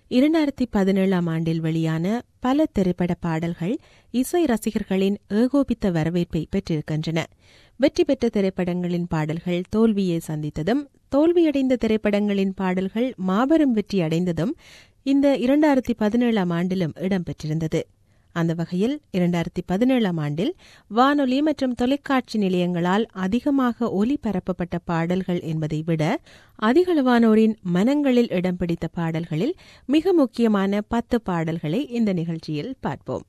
இரண்டாயிரத்தி பதினேழாம் ஆண்டில் வெளியான பல திரைப்பட பாடல்கள் இசை ரசிகர்களின் ஏகோபித்த வரவேற்பை பெற்றிருக்கின்றன வெற்றி பெற்ற திரைப்படங்களின் பாடல்கள் தோல்வியை சந்தித்ததும் தோல்வியடைந்த திரைப்படங்களின் பாடல்கள் மாபெரும் வெற்றி அடைந்ததும் இந்த இரண்டாயிரத்தி பதினேழாம் ஆண்டிலும் இடம்பெற்றிருந்தது அந்த வகையில் இரண்டாயிரத்தி பதினேழாம் ஆண்டில் வானொலி மற்றும் தொலைக்காட்சி நிலையங்களால் அதிகமாக ஒலிபரப்பப்பட்ட பாடல்கள் என்பதை விட அதிகளவானோரின் மனங்களில் இடம் பிடித்த பாடல்களில் மிக முக்கியமான பத்து பாடல்களை இந்த நிகழ்ச்சியில் பார்ப்போம்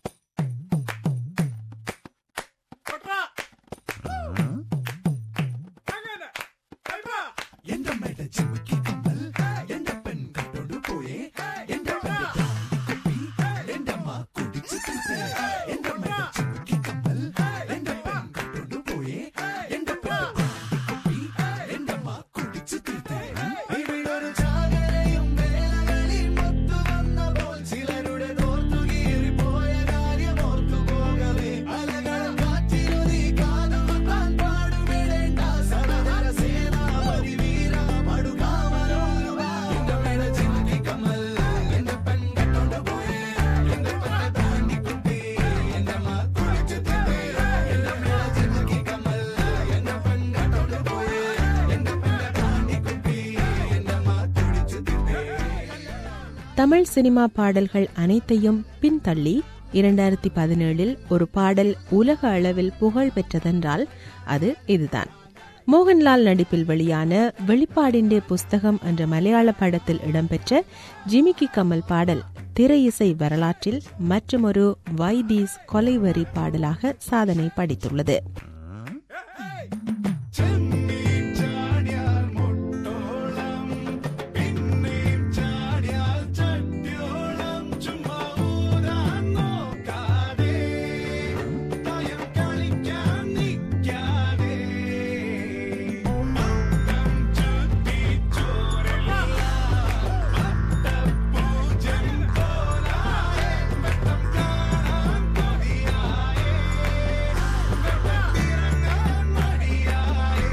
എന്റെ മേട ചിമ്മിക്ക് കമ്മൽ എന്റെ പെൺ കട്ടോണ്ട് പോയേ എന്റെ പെണ്ണ് താണ്ടി കുപ്പി എന്റെ അമ്മ കുടിച്ചു തീർത്തേ എന്റെ മേട ചിമ്മിക്ക് കമ്മൽ എന്റെ പെൺ കട്ടോണ്ട് പോയേ എന്റെ പെണ്ണ് താണ്ടി കുപ്പി എന്റെ അമ്മ കുടിച്ചു തീർത്തേ ഇവിടൊരു ചാകരയും വേലകളിൽ മൊത്തു വന്നപ്പോൾ ചിലരുടെ തോർത്തു കീറിപ്പോയ കാര്യം ഓർത്തു പോകവേ അലകൾ കാറ്റിലുതി കാതുകുത്താൻ പാടുവിടേണ്ട സനഹര സേനാപതി വീര മടുകാമരോരുവ എന്റെ മേട ചിമ്മിക്ക് കമ്മൽ എന്റെ പെൺ കട്ടോണ്ട് പോയേ എന്റെ പെണ്ണ് താണ്ടി കുപ്പി എന്റെ അമ്മ കുടിച്ചു തീർത്തേ എന്റെ മേട ചിമ്മിക്ക് കമ്മൽ എന്റെ പെൺ കട്ടോണ്ട് പോയേ എന്റെ പെണ്ണ് താണ്ടി കുപ്പി എന്റെ അമ്മ കുടിച്ചു തീർത്തേ தமிழ் சினிமா பாடல்கள் அனைத்தையும் பின்தள்ளி இரண்டாயிரத்தி பதினேழில் ஒரு பாடல் உலக அளவில் புகழ் பெற்றதென்றால் அது இதுதான் மோகன்லால் நடிப்பில் வெளியான வெளிப்பாடிண்டே புஸ்தகம் என்ற மலையாள படத்தில் இடம்பெற்ற ஜிமிக்கி கமல் பாடல் திரை இசை வரலாற்றில் மற்றுமொரு வைதீஸ் கொலைவரி பாடலாக சாதனை படைத்துள்ளது ചെന്നീം ചാടിയാൽ മുട്ടോളം പിന്നെയും ചാടിയാൽ ചട്ടിയോളം ചുമ്മാ ഊരാൻ നോക്കാതെ തായം കളിക്കാൻ നിൽക്കാതെ പട്ടം ചുറ്റി ചോരലിയ അട്ടപ്പൂജൻ പോലായ വെട്ടം കാണാൻ കൊതിയായേ വെട്ടത്തിറങ്ങാൻ മടിയായേ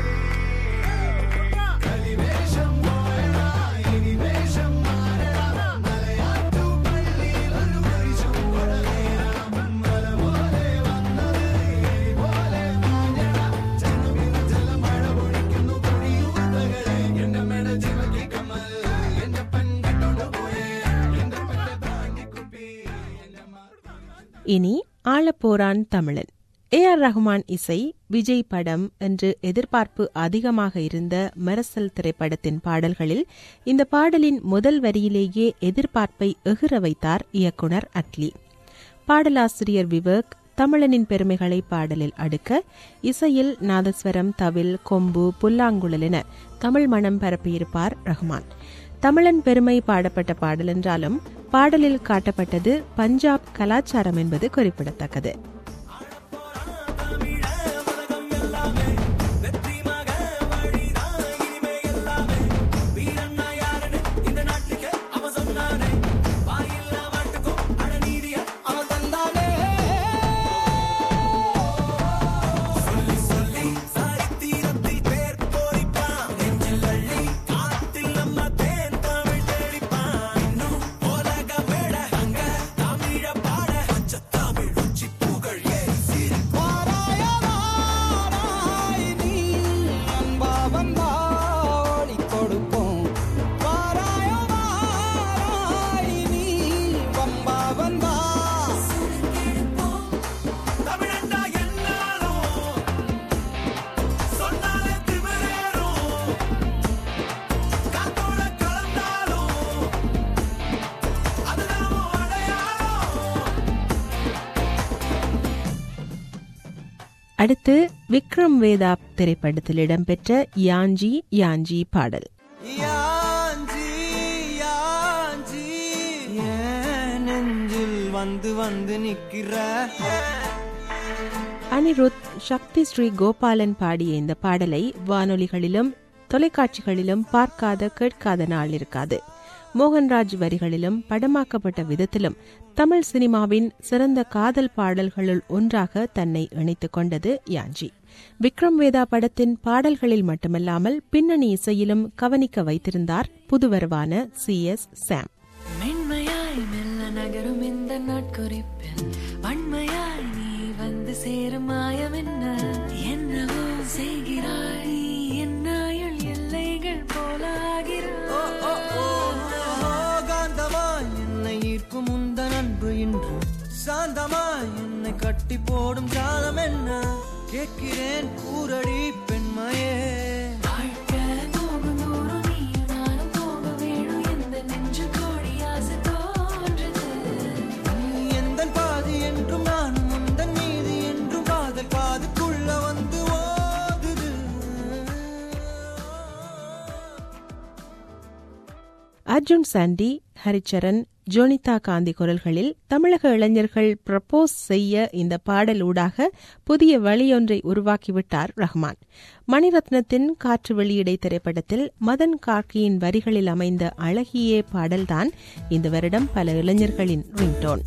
കളിവേഷം പോയടാ ഇനി വേഷം മാറടാ മലയാറ്റു പള്ളിയിൽ ഒരു പരിശം കൊടവേറാം മല പോലെ വന്നത് എലി പോലെ മാഞ്ഞടാ ചെന്നുവിന് ജലമഴ പൊഴിക്കുന്നു പൊടിയുതകളെ എന്റെ മേട ചിമക്കി കമ്മൽ എന്റെ പെൺ കട്ടോണ്ട് പോയേ എന്റെ പെണ്ണ് താണ്ടി കുപ്പി എന്റെ മാ இனி ஆளப்போரான் தமிழன் ஏ ஆர் ரஹ்மான் இசை விஜய் படம் என்று எதிர்பார்ப்பு அதிகமாக இருந்த மெரசல் திரைப்படத்தின் பாடல்களில் இந்த பாடலின் முதல் வரியிலேயே எதிர்பார்ப்பை எகிற வைத்தார் இயக்குனர் அட்லி பாடலாசிரியர் விவேக் தமிழனின் பெருமைகளை பாடலில் அடுக்க இசையில் நாதஸ்வரம் தவில் கொம்பு புல்லாங்குழல் என தமிழ் மணம் பரப்பியிருப்பார் ரஹ்மான் தமிழன் பெருமை பாடப்பட்ட பாடல் என்றாலும் பாடலில் காட்டப்பட்டது பஞ்சாப் கலாச்சாரம் என்பது குறிப்பிடத்தக்கது வாராய் நீ அன்பா வந்தா ஓடி கொடுப்போம் வாராய வாராய் நீ வம்பா வந்தா தமிழண்டா என்னாலும் சொன்னாலே திமிரேறும் காத்தோட கலந்தாலும் அதுதான் உன் அடையாளம் அடுத்து விக்ரம் வேதா திரைப்படத்தில் இடம்பெற்ற யாஞ்சி யாஞ்சி பாடல் யாஞ்சி யாஞ்சி ஏன் நெஞ்சில் வந்து வந்து நிக்கிற அனிருத் சக்தி ஸ்ரீ கோபாலன் பாடிய இந்த பாடலை வானொலிகளிலும் தொலைக்காட்சிகளிலும் பார்க்காத கேட்காத நாள் இருக்காது மோகன்ராஜ் வரிகளிலும் படமாக்கப்பட்ட விதத்திலும் தமிழ் சினிமாவின் சிறந்த காதல் பாடல்களுள் ஒன்றாக தன்னை இணைத்துக் கொண்டது யாஞ்சி விக்ரம் வேதா படத்தின் பாடல்களில் மட்டுமல்லாமல் பின்னணி இசையிலும் கவனிக்க வைத்திருந்தார் புதுவரவான சி எஸ் சாம் நீ எந்த நாட்குறிப்பில் வன்மையாய் நீ வந்து சேரும் மாயம் என்ன என்னவோ செய்கிறாய் நீ என்னாயுள் எல்லைகள் போலாகிறாய் காந்தமாய் என்னை ஈர்க்கும் உந்தன் அன்பு இன்று சாந்தமாய் என்னை கட்டி போடும் ஜாலம் என்ன கேட்கிறேன் கூரடி பெண்மையே வாழ்க்கை போகும் தூரம் நீயும் நானும் போக வேணும் எந்த நெஞ்சு கோடி ஆசை தோன்றுது நீ எந்தன் பாதி என்றும் நானும் உந்தன் மீதி என்றும் காதல் காதுக்குள்ள வந்து ஓதுது அர்ஜுன் சாண்டி ஹரிச்சரன் ஜோனிதா காந்தி குரல்களில் தமிழக இளைஞர்கள் ப்ரப்போஸ் செய்ய இந்த பாடல் ஊடாக புதிய வழியொன்றை உருவாக்கிவிட்டார் ரஹ்மான் மணிரத்னத்தின் காற்று வெளியிடை திரைப்படத்தில் மதன் கார்கியின் வரிகளில் அமைந்த அழகியே பாடல்தான் இந்த வருடம் பல இளைஞர்களின் ரிங்டோன்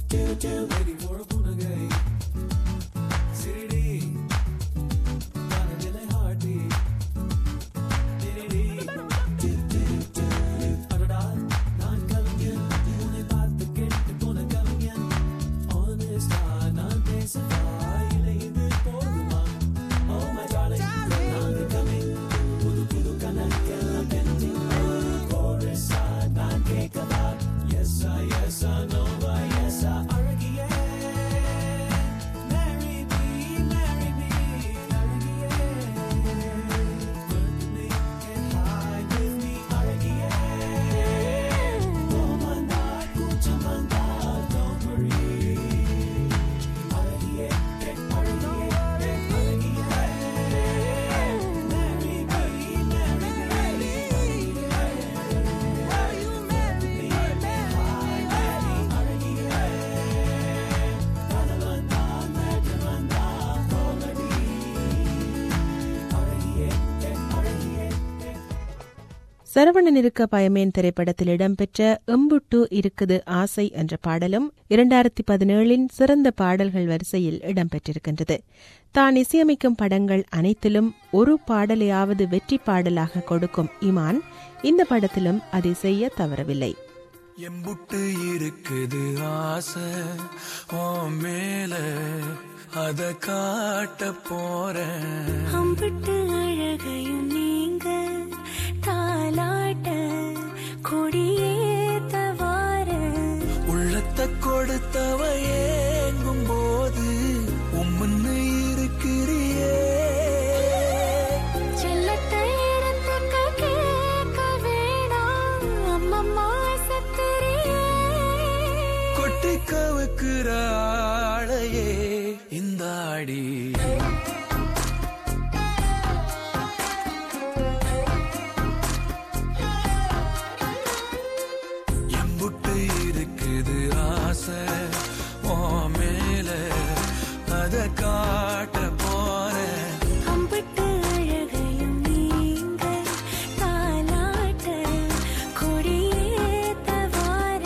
சரவணன் இருக்க பயமேன் திரைப்படத்தில் இடம்பெற்ற எம்புட்டு இருக்குது ஆசை என்ற பாடலும் இரண்டாயிரத்தி பதினேழின் சிறந்த பாடல்கள் வரிசையில் இடம்பெற்றிருக்கின்றது தான் இசையமைக்கும் படங்கள் அனைத்திலும் ஒரு பாடலையாவது வெற்றி பாடலாக கொடுக்கும் இமான் இந்த படத்திலும் அதை செய்ய தவறவில்லை எம்புட்டு இருக்குது ஆசை ஓ மேல அத காட்ட போறேன் அம்பிட்டு அழகையும் நீங்க தாலாட்ட கொடியேத்த வார உள்ளத்தை கொடுத்தவ ஏங்கும் போது உம்முன்னு இருக்கிறியே செல்லத்தை இடத்துக்கு கேட்க வேணாம் அம்மம்மா சத்திரியே கொட்டி கவுக்குற ஆளையே இந்த ஆடி எம்புட்டு இருக்குது ஆசை ஓ மேல அத காட்ட போறேன் அம்பிட்டு அழகையும் நீங்க தாலாட்ட கொடியேத்த வார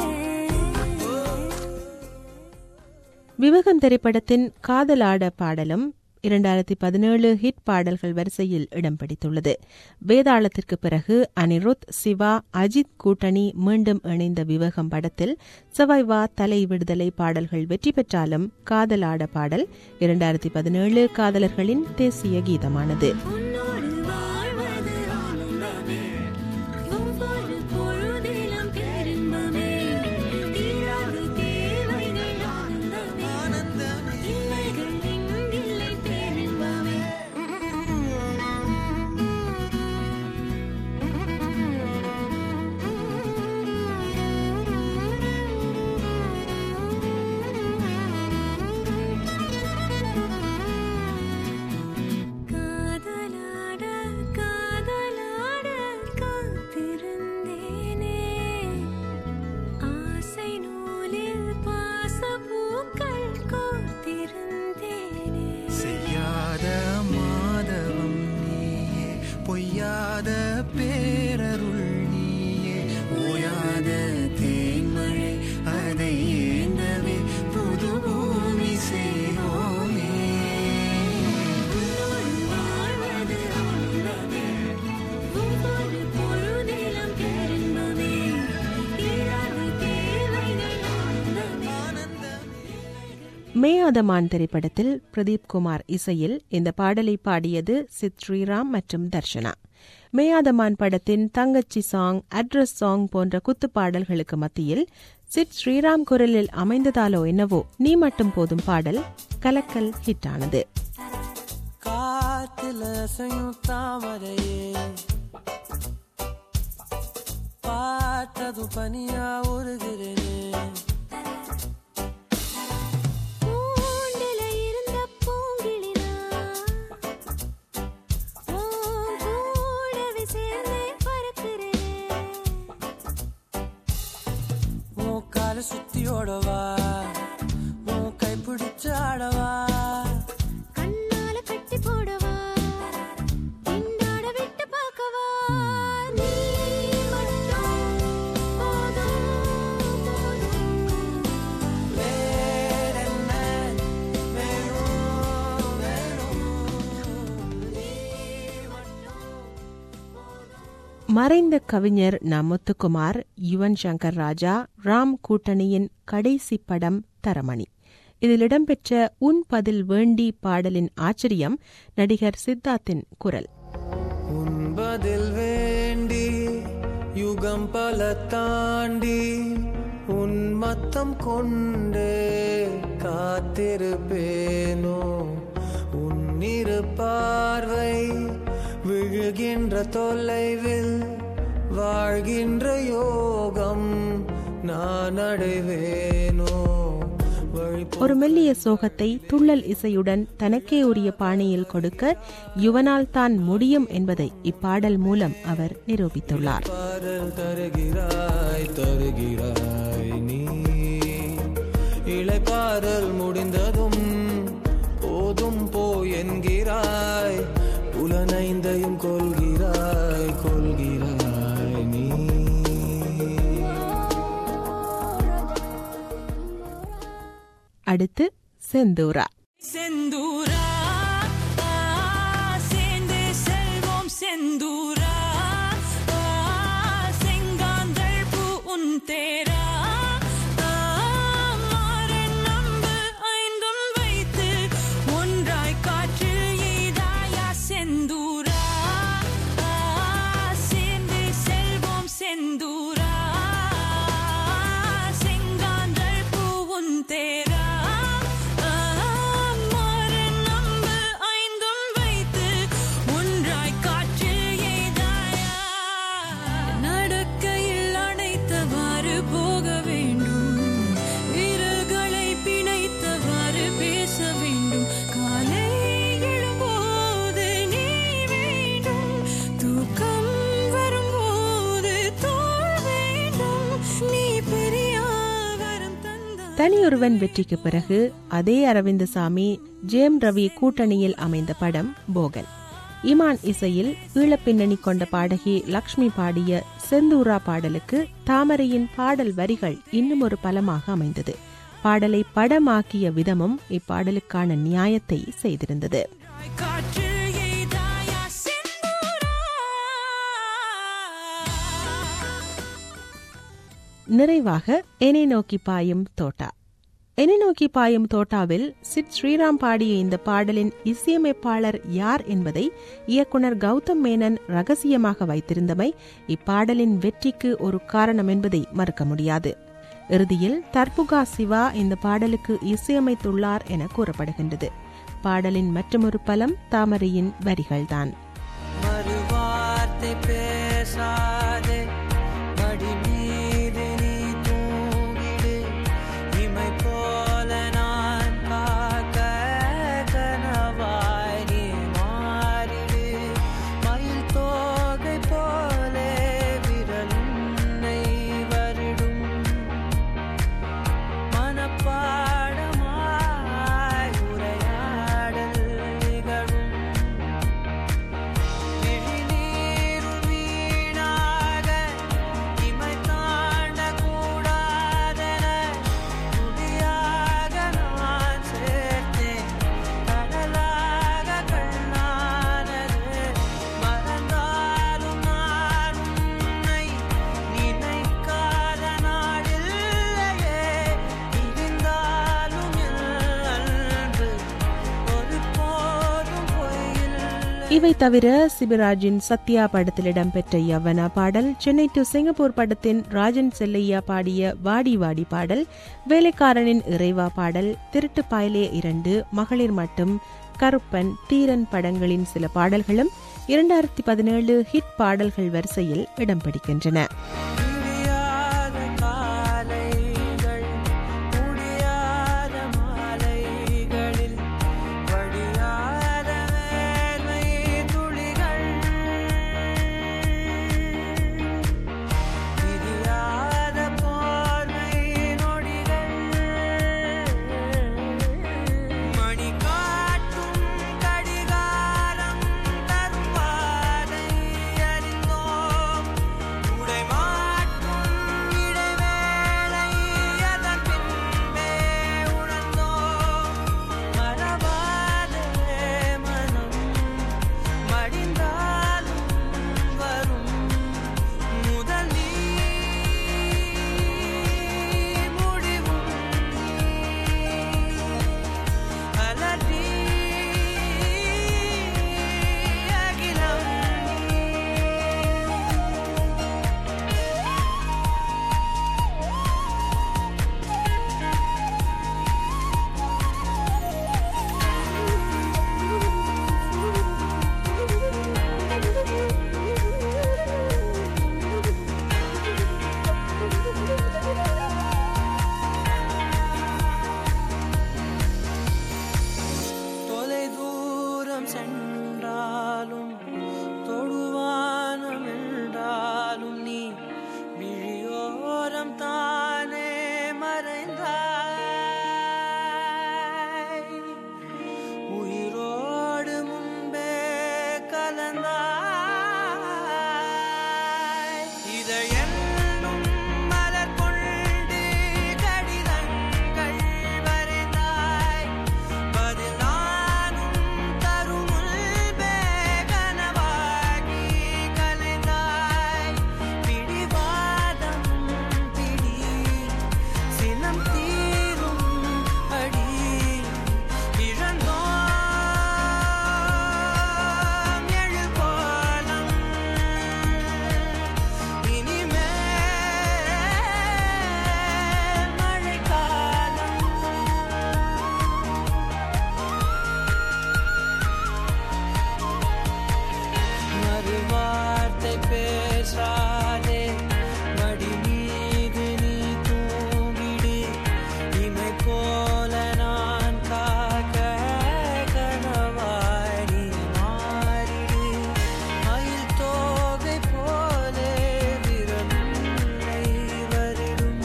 விவேகம் திரைப்படத்தின் காதலாட பாடலும் இரண்டாயிரத்தி பதினேழு ஹிட் பாடல்கள் வரிசையில் இடம் பிடித்துள்ளது வேதாளத்திற்கு பிறகு அனிருத் சிவா அஜித் கூட்டணி மீண்டும் இணைந்த விவேகம் படத்தில் சவைவா தலை விடுதலை பாடல்கள் வெற்றி பெற்றாலும் காதலாட பாடல் இரண்டாயிரத்தி பதினேழு காதலர்களின் தேசிய கீதமானது உன்னோடு வாழ்வது ஆனந்தமே ஒவ்வொரு பொழுதிலும் பெரும்பமே தீராது தேவைகள் ஆனந்தமே இல்லைகள் இங்கில்லை பெரும்பமே காதலா மேயாதமான் திரைப்படத்தில் பிரதீப் குமார் இசையில் இந்த பாடலை பாடியது சித் ஸ்ரீராம் மற்றும் தர்ஷனா மேயாதமான் படத்தின் தங்கச்சி சாங் அட்ரஸ் சாங் போன்ற குத்து பாடல்களுக்கு மத்தியில் சித் ஸ்ரீராம் குரலில் அமைந்ததாலோ என்னவோ நீ மட்டும் போதும் பாடல் கலக்கல் ஹிட்டானது காத்துல அசையும் தாமரையே பார்த்ததும் பனியா உருகிறேனே கூண்டுல இருந்த பூங்கிளினா உன் கூடவே சேர்ந்தே பறக்கிறேனே உன் கால சுத்தி ஓடவா உன் கை பிடிச்சு ஆடவா கண்ணால கட்டி போடவா பின்னாட விட்டு பார்க்கவா நீ மட்டும் போதும் போதும் வேற என்ன வேணும் வேணும் நீ மட்டும் மறைந்த கவிஞர் ந முத்துக்குமார் யுவன் சங்கர் ராஜா ராம் கூட்டணியின் கடைசி படம் தரமணி இதில் இடம்பெற்ற உன் பதில் வேண்டி பாடலின் ஆச்சரியம் நடிகர் சித்தார்த்தின் குரல் உன்பதில் வேண்டி யுகம் பல தாண்டி உன் மத்தம் கொண்டே காத்திருப்பேனோ உன் இரு பார்வை விழுகின்ற தொலைவில் வாழ்கின்ற யோகம் நான் அடைவேனோ வழி ஒரு மெல்லிய சோகத்தை துள்ளல் இசையுடன் தனக்கே உரிய பாணியில் கொடுக்க யுவனால் தான் முடியும் என்பதை இப்பாடல் மூலம் அவர் நிரூபித்துள்ளார் பாடல் தருகிறாய் தருகிறாய் நீ இளைப்பாறல் முடிந்ததும் போதும் போ என்கிறாய் புலனைந்தையும் கொள்கிறாய் கொள்கிறாய் நீ அடுத்து செந்தூரா செந்தூரா ஆ, சேர்ந்து செல்வோம் செந்தூரா ஆ, செங்காந்தள் பூ உன் தேரா ஆ, மாறன் நம்பு ஐந்தும் வைத்து ஒன்றாய் காற்றில் எய்தாயா செந்தூரா ஆ, சேர்ந்து செல்வோம் செந்தூரா செங்காந்தள் பூ உன் தேரா ஆ, மாறன் நம்பு ஐந்தும் வைத்து ஒன்றாய் காற்றில் எய்தாயா நடக்கையில் அணைத்தவாறு போக வேண்டும் விரல்களை பிணைத்தவாறு பேச வேண்டும் காலை எழும்போது நீ வேண்டும் தூக்கம் வரும்போது தோல் வேண்டும் நீ பெரியாவரம் தந்த தனியொருவன் வெற்றிக்கு பிறகு அதே அரவிந்தசாமி ஜேம் ரவி கூட்டணியில் அமைந்த படம் போகன் இமான் இசையில் ஈழப்பின்னணி கொண்ட பாடகி லக்ஷ்மி பாடிய செந்தூரா பாடலுக்கு தாமரையின் பாடல் வரிகள் இன்னும் ஒரு பலமாக அமைந்தது பாடலை படமாக்கிய விதமும் இப்பாடலுக்கான நியாயத்தை செய்திருந்தது காற்றில் எய்தாயா செந்தூரா நிறைவாக என்னை நோக்கி பாயும் தோட்டா என்னை நோக்கி பாயும் தோட்டாவில் சித் ஸ்ரீராம் பாடிய இந்த பாடலின் இசையமைப்பாளர் யார் என்பதை இயக்குனர் கௌதம் மேனன் ரகசியமாக வைத்திருந்தமை இப்பாடலின் வெற்றிக்கு ஒரு காரணம் என்பதை மறுக்க முடியாது இறுதியில் தர்புகா சிவா இந்த பாடலுக்கு இசையமைத்துள்ளார் என கூறப்படுகின்றது பாடலின் மற்றொரு பலம் தாமரையின் வரிகள்தான் மறுவார்த்தை பேசாதே மடி மீது நீ தூங்கிடு இமை போல நான் பார்க்க கனவாய் நீ மாறிடு மயில் தோகை போலே விரல் உன்னை வருடும் மனப்பாடமாய் உரையாடல் நிகழும் விழிநீருள் இவை தவிர சிவராஜின் சத்யா படத்தில் இடம்பெற்ற யவனா பாடல் சென்னை டு சிங்கப்பூர் படத்தின் ராஜன் செல்லையா பாடிய வாடி வாடி பாடல் வேலைக்காரனின் இறைவா பாடல் திருட்டு பாயலே இரண்டு மகளிர் மட்டும் கருப்பன் தீரன் படங்களின் சில பாடல்களும் இரண்டாயிரத்தி பதினேழு ஹிட் பாடல்கள் வரிசையில் இடம் பிடிக்கின்றன முடியாத காலைகள் முடியாத மாலைகளில் வடியாத வேர்வை துளிகள் பிரியாத போர்வை நொடிகள் மணி காட்டும் கடிகாரம் தரும் பாதை அறிந்தோம் உடை மாற்றும் இடைவேளை அதன் பின்பே உணர்ந்தோம் மறவாதே மனம் மடிந்தாலும் வரும் முதல் நீ முடிவும் அலறி அகிலம் தொலை தூரம் சென்றாலும் தொடுவானம் என்றாலும் நீ விழியோரம் தானே மறைந்தாய் உயிரோடு முன்பே கலந்தாய் இதை என்னும் மலர் கொண்டு கடிதங்கள் வரைந்தாய் பதில் நானும் தரும் முன்பே கனவாகி கலைந்தாய் பிடிவாதம் பிடி சினம் தீரும் அடி இழந்தோம் எழில் கோலம் இனிமேல் மழைக்காலம் மறுவார்த்தை பேசாதே மடி மீது நீ தூங்கிடு இமை போல நான் காக்க கனவாய் நீ மாறிடு மயில் தோகை போலே விரலை வருடும்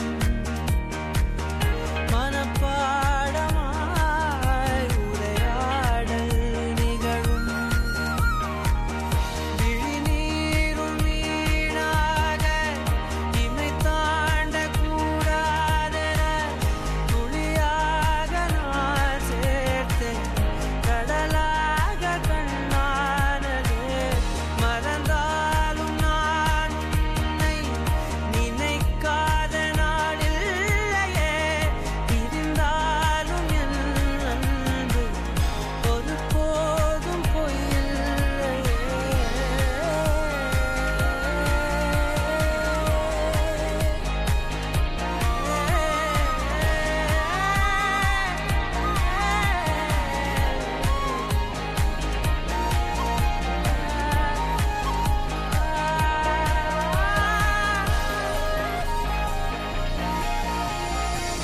மனப்பாடமாய் உரையாடல் நிகழும் விழிநீரும் வீணாக இமை தாண்டக் கூடாதென துளியாக நான் சேர்த்தேன் கடலாக கண்ணானதே மறந்தாலும் நான் உன்னை நினைக்காத நாளில்லையே இருந்தாலும் என் அன்பு ஒரு போதும்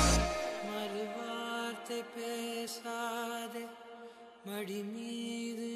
மறுவார்த்தை பேசாதே மடி மீது